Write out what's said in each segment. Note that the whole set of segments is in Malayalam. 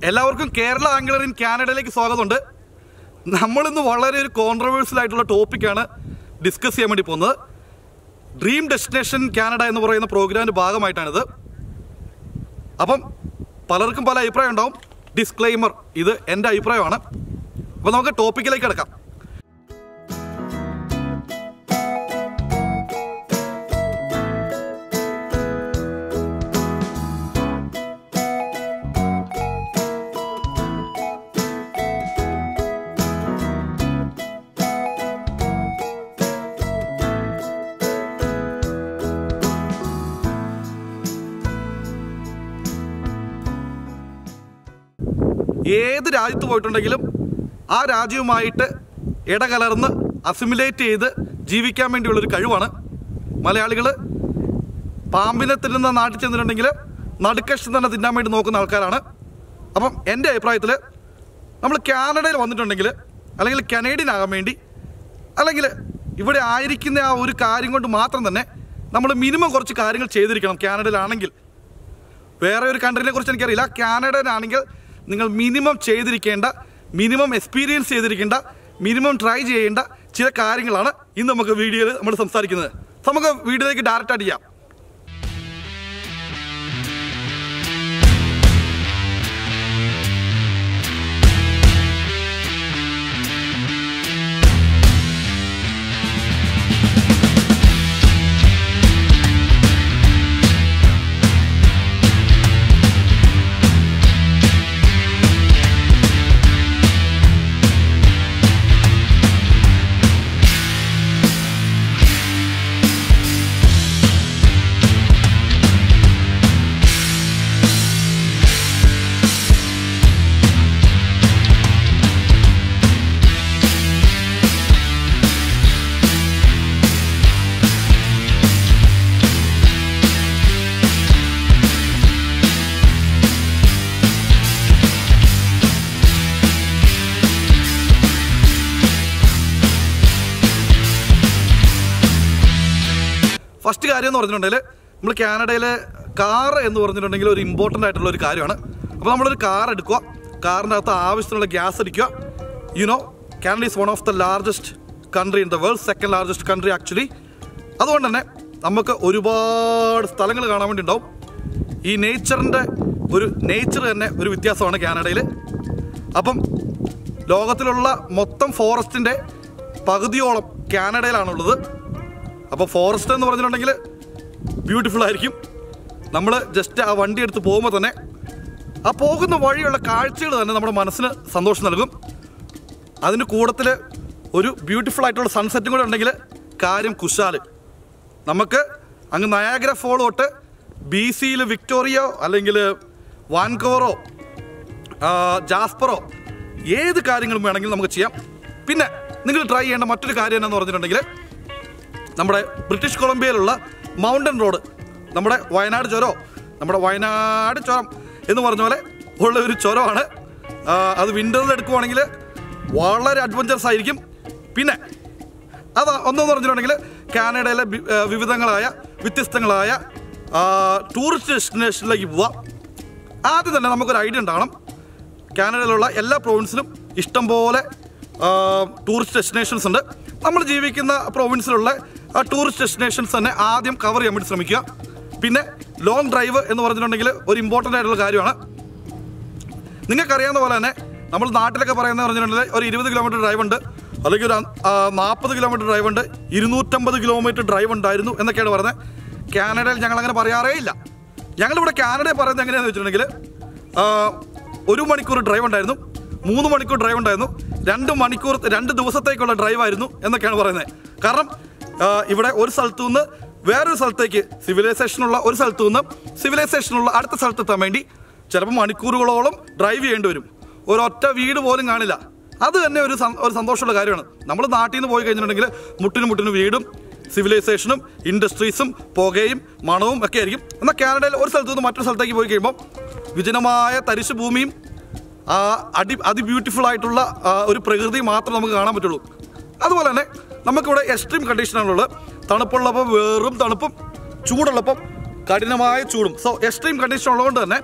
എല്ലാവർക്കും കേരള ആംഗിളർ ഇൻ കാനഡയിലേക്ക് സ്വാഗതമുണ്ട് നമ്മളിന്ന് വളരെ ഒരു കോൺട്രവേഴ്സ്യൽ ആയിട്ടുള്ള ടോപ്പിക്കാണ് ഡിസ്കസ് ചെയ്യാൻ വേണ്ടി പോകുന്നത് ഡ്രീം ഡെസ്റ്റിനേഷൻ കാനഡ എന്ന് പറയുന്ന പ്രോഗ്രാമിൻ്റെ ഭാഗമായിട്ടാണിത് അപ്പം പലർക്കും പല അഭിപ്രായം ഉണ്ടാവും ഡിസ്ക്ലെയിമർ ഇത് എൻ്റെ അഭിപ്രായമാണ് അപ്പോൾ നമുക്ക് ടോപ്പിക്കിലേക്ക് കിടക്കാം ഏത് രാജ്യത്ത് പോയിട്ടുണ്ടെങ്കിലും ആ രാജ്യവുമായിട്ട് ഇടകലർന്ന് അസിമുലേറ്റ് ചെയ്ത് ജീവിക്കാൻ വേണ്ടിയുള്ളൊരു കഴിവാണ് മലയാളികൾ പാമ്പിനെ തിന്നുന്ന നാട്ടിൽ ചെന്നിട്ടുണ്ടെങ്കിൽ നടുക്കഷ്ടം തന്നെ തിന്നാൻ വേണ്ടി നോക്കുന്ന ആൾക്കാരാണ് അപ്പം എൻ്റെ അഭിപ്രായത്തിൽ നമ്മൾ കാനഡയിൽ വന്നിട്ടുണ്ടെങ്കിൽ അല്ലെങ്കിൽ കനേഡിയൻ ആകാൻ വേണ്ടി അല്ലെങ്കിൽ ഇവിടെ ആയിരിക്കുന്ന ആ ഒരു കാര്യം കൊണ്ട് മാത്രം തന്നെ നമ്മൾ മിനിമം കുറച്ച് കാര്യങ്ങൾ ചെയ്തിരിക്കണം കാനഡയിലാണെങ്കിൽ വേറെ ഒരു കൺട്രീനെ കുറിച്ച് എനിക്കറിയില്ല കാനഡയിലാണെങ്കിൽ നിങ്ങൾ മിനിമം ചെയ്തിരിക്കേണ്ട മിനിമം എക്സ്പീരിയൻസ് ചെയ്തിരിക്കേണ്ട മിനിമം ട്രൈ ചെയ്യേണ്ട ചില കാര്യങ്ങളാണ് ഇന്ന് നമുക്ക് വീഡിയോയിൽ നമ്മൾ സംസാരിക്കുന്നത് So, നമുക്ക് വീഡിയോയിലേക്ക് ഡയറക്റ്റ് ആയിട്ട് ചെയ്യാം ഫസ്റ്റ് കാര്യം എന്ന് പറഞ്ഞിട്ടുണ്ടെങ്കിൽ നമ്മൾ കാനഡയിലെ കാർ എന്ന് പറഞ്ഞിട്ടുണ്ടെങ്കിൽ ഒരു ഇമ്പോർട്ടൻ്റ് ആയിട്ടുള്ള ഒരു കാര്യമാണ് അപ്പോൾ നമ്മളൊരു കാർ എടുക്കുക കാറിൻ്റെ അകത്ത് ആവശ്യത്തിനുള്ള ഗ്യാസ് അടിക്കുക you know Canada is one of the largest country in the world second largest country actually അതുകൊണ്ട് തന്നെ നമുക്ക് ഒരുപാട് സ്ഥലങ്ങൾ കാണാൻ വേണ്ടി ഉണ്ടാവും ഈ നേച്ചറിൻ്റെ ഒരു നേച്ചർ തന്നെ ഒരു വ്യത്യാസമാണ് കാനഡയിൽ അപ്പം ലോകത്തിലുള്ള മൊത്തം ഫോറസ്റ്റിൻ്റെ പകുതിയോളം കാനഡയിലാണുള്ളത് അപ്പോൾ ഫോറസ്റ്റ് എന്ന് പറഞ്ഞിട്ടുണ്ടെങ്കിൽ ബ്യൂട്ടിഫുൾ ആയിരിക്കും നമ്മൾ ജസ്റ്റ് ആ വണ്ടി എടുത്ത് പോകുമ്പോൾ തന്നെ ആ പോകുന്ന വഴിയുള്ള കാഴ്ചകൾ തന്നെ നമ്മുടെ മനസ്സിന് സന്തോഷം നൽകും അതിൻ്റെ കൂട്ടത്തിൽ ഒരു ബ്യൂട്ടിഫുൾ ആയിട്ടുള്ള സൺസെറ്റും കൂടെ ഉണ്ടെങ്കിൽ കാര്യം കുശാല് നമുക്ക് അങ്ങ് നയാഗ്ര ഫോൾ തൊട്ട് ബി സിയിൽ വിക്ടോറിയോ അല്ലെങ്കിൽ വാൻകോറോ ആ, ജാസ്പറോ ഏത് കാര്യങ്ങളും വേണമെങ്കിലും നമുക്ക് ചെയ്യാം പിന്നെ നിങ്ങൾ ട്രൈ ചെയ്യേണ്ട മറ്റൊരു കാര്യം എന്താണെന്ന് പറഞ്ഞിട്ടുണ്ടെങ്കിൽ നമ്മുടെ ബ്രിട്ടീഷ് കൊളംബിയയിലുള്ള മൗണ്ടൻ റോഡ് നമ്മുടെ വയനാട് ചുരോ നമ്മുടെ വയനാട് ചുരം എന്ന് പറഞ്ഞ പോലെ ഉള്ള ഒരു ചുരമാണ് ആ, അത് വിൻ്ററിൽ എടുക്കുവാണെങ്കിൽ വളരെ അഡ്വഞ്ചറസ് ആയിരിക്കും പിന്നെ അത് ഒന്നെന്ന് പറഞ്ഞിട്ടുണ്ടെങ്കിൽ കാനഡയിലെ വി- ആ, വിവിധങ്ങളായ വ്യത്യസ്തങ്ങളായ ടൂറിസ്റ്റ് ഡെസ്റ്റിനേഷനിലേക്ക് പോവാം ആദ്യം തന്നെ നമുക്കൊരു ഐഡിയ ഉണ്ടാവണം കാനഡയിലുള്ള എല്ലാ പ്രൊവിൻസിലും ഇഷ്ടംപോലെ ടൂറിസ്റ്റ് ഡെസ്റ്റിനേഷൻസ് ഉണ്ട് നമ്മൾ ജീവിക്കുന്ന പ്രൊവിൻസിലുള്ള ആ ടൂറിസ്റ്റ് ഡെസ്റ്റിനേഷൻസ് തന്നെ ആദ്യം കവർ ചെയ്യാൻ വേണ്ടി ശ്രമിക്കുക പിന്നെ ലോങ് ഡ്രൈവ് എന്ന് പറഞ്ഞിട്ടുണ്ടെങ്കിൽ ഒരു ഇമ്പോർട്ടൻ്റ് ആയിട്ടുള്ള കാര്യമാണ് നിങ്ങൾക്കറിയാവുന്ന പോലെ തന്നെ നമ്മൾ നാട്ടിലൊക്കെ പറയുന്നത് പറഞ്ഞിട്ടുണ്ടെങ്കിൽ ഒരു ഇരുപത് കിലോമീറ്റർ ഡ്രൈവ് ഉണ്ട് അല്ലെങ്കിൽ ഒരു നാൽപ്പത് കിലോമീറ്റർ ഡ്രൈവ് ഉണ്ട് ഇരുന്നൂറ്റമ്പത് കിലോമീറ്റർ ഡ്രൈവ് ഉണ്ടായിരുന്നു എന്നൊക്കെയാണ് പറയുന്നത് കാനഡയിൽ ഞങ്ങൾ അങ്ങനെ പറയാറേ ഇല്ല ഞങ്ങളിവിടെ കാനഡയിൽ പറയുന്നത് എങ്ങനെയാണെന്ന് വെച്ചിട്ടുണ്ടെങ്കിൽ ആ, ഒരു മണിക്കൂർ ഡ്രൈവ് ഉണ്ടായിരുന്നു മൂന്ന് മണിക്കൂർ ഡ്രൈവ് ഉണ്ടായിരുന്നു രണ്ട് മണിക്കൂർ രണ്ട് ദിവസത്തേക്കുള്ള ഡ്രൈവ് ആയിരുന്നു എന്നൊക്കെയാണ് പറയുന്നത് കാരണം ആ, ഇവിടെ ഒരു സ്ഥലത്തു നിന്ന് വേറൊരു സ്ഥലത്തേക്ക് സിവിലൈസേഷനുള്ള ഒരു സ്ഥലത്തു നിന്ന് സിവിലൈസേഷനുള്ള അടുത്ത സ്ഥലത്തെത്താൻ വേണ്ടി ചിലപ്പോൾ മണിക്കൂറുകളോളം ഡ്രൈവ് ചെയ്യേണ്ടി വരും ഒരൊറ്റ വീട് പോലും കാണില്ല അത് തന്നെ ഒരു സം- ഒരു സന്തോഷമുള്ള കാര്യമാണ് നമ്മൾ നാട്ടിൽ നിന്ന് പോയി കഴിഞ്ഞിട്ടുണ്ടെങ്കിൽ മുട്ടിന് മുട്ടിന് വീടും സിവിലൈസേഷനും ഇൻഡസ്ട്രീസും പുകയും മണവും ഒക്കെ ആയിരിക്കും എന്നാൽ കാനഡയിൽ ഒരു സ്ഥലത്തു നിന്ന് മറ്റൊരു സ്ഥലത്തേക്ക് പോയി കഴിയുമ്പോൾ വിജനമായ തരിശു ഭൂമിയും ആ അടി അതി ബ്യൂട്ടിഫുൾ ആയിട്ടുള്ള ആ, ഒരു പ്രകൃതി മാത്രമേ നമുക്ക് കാണാൻ പറ്റുള്ളൂ അതുപോലെ തന്നെ നമുക്കിവിടെ എക്സ്ട്രീം കണ്ടീഷനാണുള്ളത് തണുപ്പുള്ളപ്പോൾ വെറും തണുപ്പും ചൂടുള്ളപ്പം കഠിനമായ ചൂടും സോ എക്സ്ട്രീം കണ്ടീഷൻ ഉള്ളതുകൊണ്ട് തന്നെ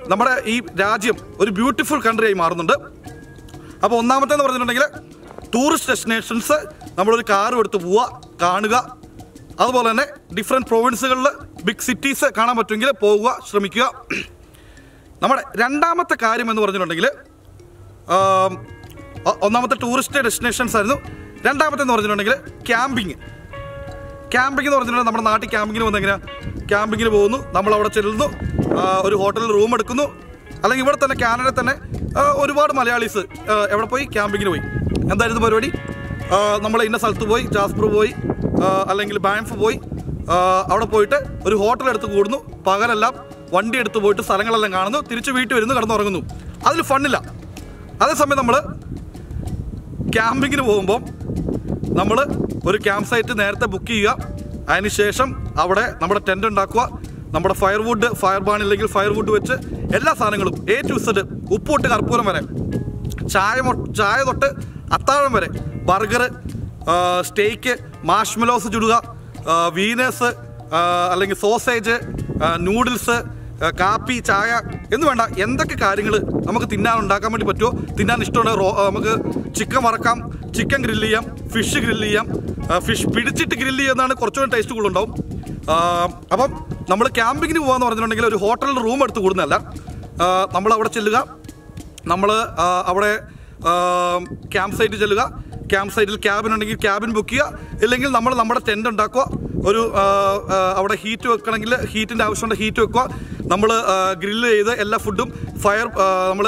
നമ്മുടെ ഈ രാജ്യം ഒരു ബ്യൂട്ടിഫുൾ കൺട്രി ആയി മാറുന്നുണ്ട് അപ്പോൾ ഒന്നാമത്തേന്ന് പറഞ്ഞിട്ടുണ്ടെങ്കിൽ ടൂറിസ്റ്റ് ഡെസ്റ്റിനേഷൻസ് നമ്മളൊരു കാർ എടുത്ത് പോവുക കാണുക അതുപോലെ തന്നെ ഡിഫറെൻറ്റ് പ്രൊവിൻസുകളിൽ ബിഗ് സിറ്റീസ് കാണാൻ പറ്റുമെങ്കിൽ പോകുക ശ്രമിക്കുക നമ്മുടെ രണ്ടാമത്തെ കാര്യം എന്ന് പറഞ്ഞിട്ടുണ്ടെങ്കിൽ ആം, ഒ- ഒന്നാമത്തെ ടൂറിസ്റ്റ് ഡെസ്റ്റിനേഷൻസ് ആയിരുന്നു രണ്ടാമത്തെ എന്ന് പറഞ്ഞിട്ടുണ്ടെങ്കിൽ ക്യാമ്പിങ് ക്യാമ്പിംഗ് എന്ന് പറഞ്ഞിട്ടുണ്ടെങ്കിൽ നമ്മുടെ നാട്ടിൽ ക്യാമ്പിങ്ങിന് വന്ന് എങ്ങനെയാണ് ക്യാമ്പിങ്ങിന് പോകുന്നു നമ്മൾ അവിടെ ചെല്ലുന്നു ആ, ഒരു ഹോട്ടലിൽ റൂം എടുക്കുന്നു അല്ലെങ്കിൽ ഇവിടെ തന്നെ കാനഡയിൽ തന്നെ ആ, ഒരുപാട് മലയാളീസ് ആ, എവിടെ പോയി ക്യാമ്പിങ്ങിന് പോയി എന്തായിരുന്നു പരിപാടി നമ്മൾ ഇന്ന സ്ഥലത്ത് പോയി ജാസ്പർ പോയി ആ, അല്ലെങ്കിൽ ബാൻഫ് പോയി ആ, അവിടെ പോയിട്ട് ഒരു ഹോട്ടൽ എടുത്ത് കൂടുന്നു പകലെല്ലാം വണ്ടി എടുത്ത് പോയിട്ട് സ്ഥലങ്ങളെല്ലാം കാണുന്നു തിരിച്ച് വീട്ടിൽ വരുന്നു കിടന്നുറങ്ങുന്നു അതിൽ ഫണ്ണില്ല അതേസമയം നമ്മൾ ക്യാമ്പിങ്ങിന് പോകുമ്പോൾ നമ്മൾ ഒരു ക്യാമ്പ് സൈറ്റ് നേരത്തെ ബുക്ക് ചെയ്യുക അതിനുശേഷം അവിടെ നമ്മുടെ ടെൻ്റ് ഉണ്ടാക്കുക നമ്മുടെ ഫയർവുഡ് ഫയർ ബാൺ ഇല്ലെങ്കിൽ ഫയർവുഡ് വെച്ച് എല്ലാ സാധനങ്ങളും എ ടു സെഡ് ഉപ്പൊട്ട് കർപ്പൂരം വരെ ചായ മൊ- ചായ തൊട്ട് അത്താഴം വരെ ബർഗർ സ്റ്റേക്ക് മാഷ്മെലോസ് ചുടുക വീനേഴ്സ് അല്ലെങ്കിൽ സോസേജ് നൂഡിൽസ് കാപ്പി ചായ എന്ന് വേണ്ട എന്തൊക്കെ കാര്യങ്ങൾ നമുക്ക് തിന്നാൻ ഉണ്ടാക്കാൻ വേണ്ടി പറ്റുമോ തിന്നാൻ ഇഷ്ടമുള്ള റോ ആ, നമുക്ക് ചിക്കൻ വറക്കാം ചിക്കൻ ഗ്രില്ല് ചെയ്യാം ഫിഷ് ഗ്രില്ല് ചെയ്യാം ഫിഷ് പിടിച്ചിട്ട് ഗ്രില്ല് ചെയ്യുന്നതാണ് കുറച്ചുകൂടി ടേസ്റ്റ് കൂടുതലുണ്ടാവും ആ, അപ്പം നമ്മൾ ക്യാമ്പിങ്ങിന് പോകാന്ന് പറഞ്ഞിട്ടുണ്ടെങ്കിൽ ഒരു ഹോട്ടലിൽ റൂം എടുത്ത് കൂടുന്നതല്ല നമ്മൾ അവിടെ ചെല്ലുക നമ്മൾ അവിടെ ക്യാമ്പ് സൈറ്റിൽ ചെല്ലുക ക്യാമ്പ് സൈറ്റിൽ ക്യാബിൻ ഉണ്ടെങ്കിൽ ക്യാബിൻ ബുക്ക് ചെയ്യുക ഇല്ലെങ്കിൽ നമ്മൾ നമ്മുടെ ടെൻ്റ് ഉണ്ടാക്കുക ഒരു ആ, ആ, അവിടെ ഹീറ്റ് വെക്കണമെങ്കിൽ ഹീറ്റിൻ്റെ ആവശ്യമുണ്ട് ഹീറ്റ് വെക്കുക നമ്മൾ ഗ്രില്ല് ചെയ്ത് എല്ലാ ഫുഡും ഫയർ നമ്മൾ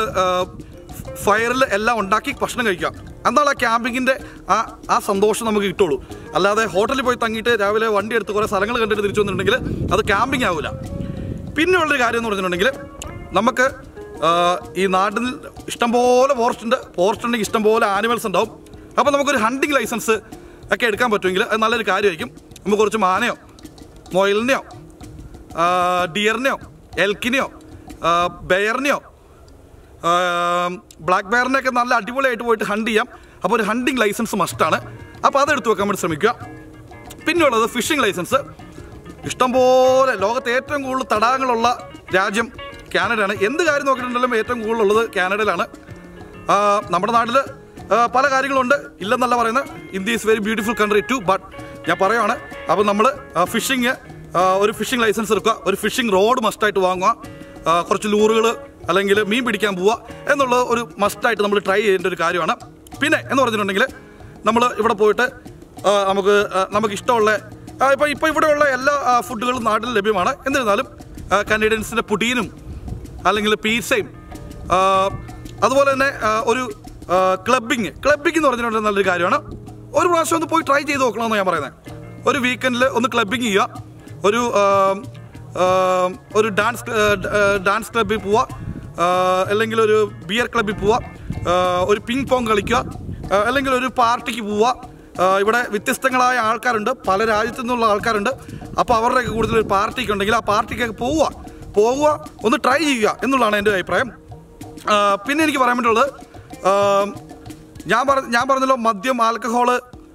ഫയറിൽ എല്ലാം ഉണ്ടാക്കി ഭക്ഷണം കഴിക്കുക എന്താണ് ആ ക്യാമ്പിങ്ങിൻ്റെ ആ ആ സന്തോഷം നമുക്ക് കിട്ടുള്ളൂ അല്ലാതെ ഹോട്ടലിൽ പോയി തങ്ങിയിട്ട് രാവിലെ വണ്ടി എടുത്ത് കുറേ സ്ഥലങ്ങൾ കണ്ടിട്ട് തിരിച്ചു വന്നിട്ടുണ്ടെങ്കിൽ അത് ക്യാമ്പിംഗ് ആവില്ല പിന്നെ ഉള്ളൊരു കാര്യം എന്ന് പറഞ്ഞിട്ടുണ്ടെങ്കിൽ നമുക്ക് ആ, ഈ നാട്ടിൽ ഇഷ്ടംപോലെ ഫോറസ്റ്റ് ഉണ്ട് ഫോറസ്റ്റ് ഉണ്ടെങ്കിൽ ഇഷ്ടംപോലെ ആനിമൽസ് ഉണ്ടാവും അപ്പോൾ നമുക്കൊരു ഹണ്ടിങ് ലൈസൻസ് ഒക്കെ എടുക്കാൻ പറ്റുമെങ്കിൽ അത് നല്ലൊരു കാര്യമായിരിക്കും നമുക്ക് കുറച്ച് മാനയോ മൊയലിനെയോ ഡിയറിനെയോ എൽക്കിനെയോ ബെയറിനെയോ ബ്ലാക്ക് ബെയറിനെയൊക്കെ നല്ല അടിപൊളിയായിട്ട് പോയിട്ട് ഹണ്ട് ചെയ്യാം അപ്പോൾ ഒരു ഹണ്ടിങ് ലൈസൻസ് മസ്റ്റാണ് അപ്പോൾ അതെടുത്ത് വെക്കാൻ വേണ്ടി ശ്രമിക്കുക പിന്നെയുള്ളത് ഫിഷിംഗ് ലൈസൻസ് ഇഷ്ടംപോലെ ലോകത്തെ ഏറ്റവും കൂടുതൽ തടാകങ്ങളുള്ള രാജ്യം കാനഡയാണ് എന്ത് കാര്യം നോക്കിയിട്ടുണ്ടെങ്കിലും ഏറ്റവും കൂടുതലുള്ളത് കാനഡയിലാണ് ആ, നമ്മുടെ നാട്ടിൽ പല കാര്യങ്ങളുണ്ട് ഇല്ലെന്നല്ല പറയുന്നത് India is very beautiful country too but ഞാൻ പറയുവാണ് അപ്പോൾ നമ്മൾ ഫിഷിങ് ഒരു ഫിഷിംഗ് ലൈസൻസ് എടുക്കുക ഒരു ഫിഷിംഗ് റോഡ് മസ്റ്റായിട്ട് വാങ്ങുക ആ, കുറച്ച് ലൂറുകൾ അല്ലെങ്കിൽ മീൻ പിടിക്കാൻ പോവുക എന്നുള്ളത് ഒരു മസ്റ്റായിട്ട് നമ്മൾ ട്രൈ ചെയ്യേണ്ട ഒരു കാര്യമാണ് പിന്നെ എന്ന് പറഞ്ഞിട്ടുണ്ടെങ്കിൽ നമ്മൾ ഇവിടെ പോയിട്ട് ആ, നമുക്ക് ആ, നമുക്ക് ഇഷ്ടമുള്ള ഇപ്പോൾ ഇപ്പോൾ ഇവിടെയുള്ള എല്ലാ ആ, ഫുഡുകളും നാട്ടിൽ ലഭ്യമാണ് എന്നിരുന്നാലും ആ, കനേഡിയൻസിൻ്റെ പുടീനും അല്ലെങ്കിൽ പീസയും ആ, അതുപോലെ തന്നെ ആ, ഒരു ക്ലബിങ് ക്ലബിങ് എന്ന് പറഞ്ഞിട്ടുണ്ടെങ്കിൽ നല്ലൊരു കാര്യമാണ് ഒരു പ്രാവശ്യം ഒന്ന് പോയി ട്രൈ ചെയ്ത് നോക്കണമെന്ന് ഞാൻ പറയുന്നത് ഒരു വീക്കെൻഡിൽ ഒന്ന് ക്ലബിങ് ചെയ്യുക ഒരു ആ, ആ, ഒരു ഡാൻസ് ഡാൻസ് ക്ലബ്ബിൽ പോവുക ആ, അല്ലെങ്കിൽ ഒരു ബിയർ ക്ലബ്ബിൽ പോവുക ആ, ഒരു പിങ് പോങ് കളിക്കുക ആ, അല്ലെങ്കിൽ ഒരു പാർട്ടിക്ക് പോവുക ആ, ഇവിടെ വ്യത്യസ്തങ്ങളായ ആൾക്കാരുണ്ട് പല രാജ്യത്തു നിന്നുള്ള ആൾക്കാരുണ്ട് അപ്പോൾ അവരുടെയൊക്കെ കൂടുതൽ ഒരു പാർട്ടിക്ക് ഉണ്ടെങ്കിൽ ആ പാർട്ടിക്കൊക്കെ പോവുക പോവുക ഒന്ന് ട്രൈ ചെയ്യുക എന്നുള്ളതാണ് എൻ്റെ അഭിപ്രായം ആ, പിന്നെ എനിക്ക് പറയാൻ പറ്റുള്ളത് ആ, ഞാൻ പറ ഞാൻ പറഞ്ഞല്ലോ മദ്യം ആൽക്കഹോള്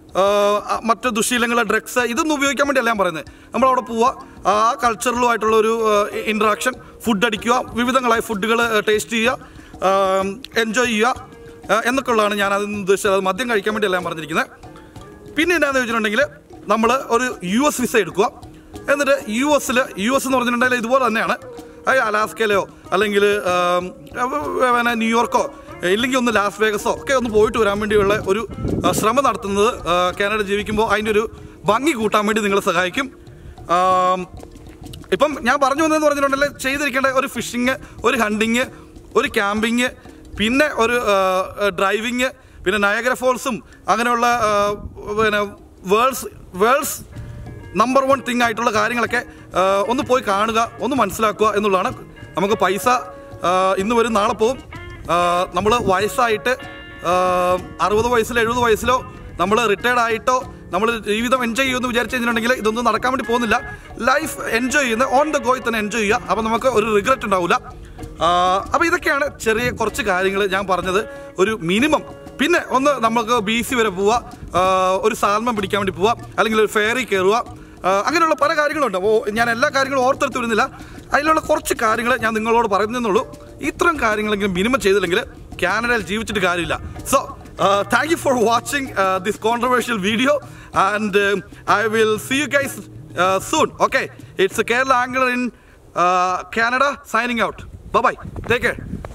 ആ, മറ്റ് ദുശീലങ്ങൾ ഡ്രഗ്സ് ഇതൊന്നും ഉപയോഗിക്കാൻ വേണ്ടിയല്ല ഞാൻ പറയുന്നത് നമ്മളവിടെ പോവുക ആ കൾച്ചറലുമായിട്ടുള്ള ഒരു ഇൻട്രാക്ഷൻ ഫുഡ് അടിക്കുക വിവിധങ്ങളായ ഫുഡുകൾ ടേസ്റ്റ് ചെയ്യുക എൻജോയ് ചെയ്യുക ആ, എന്നൊക്കെയുള്ളതാണ് ഞാൻ അതിന് ഉദ്ദേശിച്ചത് അത് മദ്യം കഴിക്കാൻ വേണ്ടിയല്ല ഞാൻ പറഞ്ഞിരിക്കുന്നത് പിന്നെ എന്താണെന്ന് വെച്ചിട്ടുണ്ടെങ്കിൽ നമ്മൾ ഒരു യു എസ് വിസ എടുക്കുക എന്നിട്ട് യു എസിൽ യു എസ് എന്ന് പറഞ്ഞിട്ടുണ്ടെങ്കിൽ ഇതുപോലെ തന്നെയാണ് അത് അലാസ്കയിലോ അല്ലെങ്കിൽ ആം, പിന്നെ ന്യൂയോർക്കോ ഇല്ലെങ്കിൽ ഒന്ന് ലാസ് വേഗസോ ഒക്കെ ഒന്ന് പോയിട്ട് വരാൻ വേണ്ടിയുള്ള ഒരു ആ, ശ്രമം നടത്തുന്നത് ആ, കാനഡ ജീവിക്കുമ്പോൾ അതിൻ്റെ ഒരു ഭംഗി കൂട്ടാൻ വേണ്ടി നിങ്ങളെ സഹായിക്കും ആം, ഇപ്പം ഞാൻ പറഞ്ഞു വന്നതെന്ന് പറഞ്ഞിട്ടുണ്ടെങ്കിൽ ചെയ്തിരിക്കേണ്ട ഒരു ഫിഷിങ് ഒരു ഹണ്ടിങ് ഒരു ക്യാമ്പിങ് പിന്നെ ഒരു ഡ്രൈവിങ് പിന്നെ നയഗ്ര ഫോൾസും അങ്ങനെയുള്ള ആ, പിന്നെ world's world's number one thing ആയിട്ടുള്ള കാര്യങ്ങളൊക്കെ ആ, ഒന്ന് പോയി കാണുക ഒന്ന് മനസ്സിലാക്കുക എന്നുള്ളതാണ് നമുക്ക് പൈസ ആ, ഇന്ന് വരും നാളെ പോവും നമ്മൾ വയസ്സായിട്ട് ആ, അറുപത് വയസ്സിലോ എഴുപത് വയസ്സിലോ നമ്മൾ റിട്ടയർഡ് ആയിട്ടോ നമ്മൾ ജീവിതം എൻജോയ് ചെയ്യുമെന്ന് വിചാരിച്ചു കഴിഞ്ഞിട്ടുണ്ടെങ്കിൽ ഇതൊന്നും നടക്കാൻ വേണ്ടി പോകുന്നില്ല ലൈഫ് എൻജോയ് ചെയ്യുന്ന ഓൺ ദ ഗോയിൽ തന്നെ എൻജോയ് ചെയ്യുക അപ്പോൾ നമുക്ക് ഒരു റിഗ്രറ്റ് ഉണ്ടാവില്ല അപ്പോൾ ഇതൊക്കെയാണ് ചെറിയ കുറച്ച് കാര്യങ്ങൾ ഞാൻ പറഞ്ഞത് ഒരു മിനിമം പിന്നെ ഒന്ന് നമുക്ക് ബി സി വരെ പോവുക ആ, ഒരു സാൽമം പിടിക്കാൻ വേണ്ടി പോവുക അല്ലെങ്കിൽ ഒരു ഫെയറി കയറുക ആ, അങ്ങനെയുള്ള പല കാര്യങ്ങളുണ്ട് അപ്പോൾ ഞാൻ എല്ലാ കാര്യങ്ങളും ഓർത്തെടുത്ത് വരുന്നില്ല അതിലുള്ള കുറച്ച് കാര്യങ്ങൾ ഞാൻ നിങ്ങളോട് പറയുന്നുള്ളൂ ഇത്തരം കാര്യങ്ങളെങ്കിലും മിനിമം ചെയ്തില്ലെങ്കിൽ കാനഡയിൽ ജീവിച്ചിട്ട് കാര്യമില്ല so thank you for watching this controversial video and I will see you guys soon okay it's Kerala angle in Canada signing out bye take care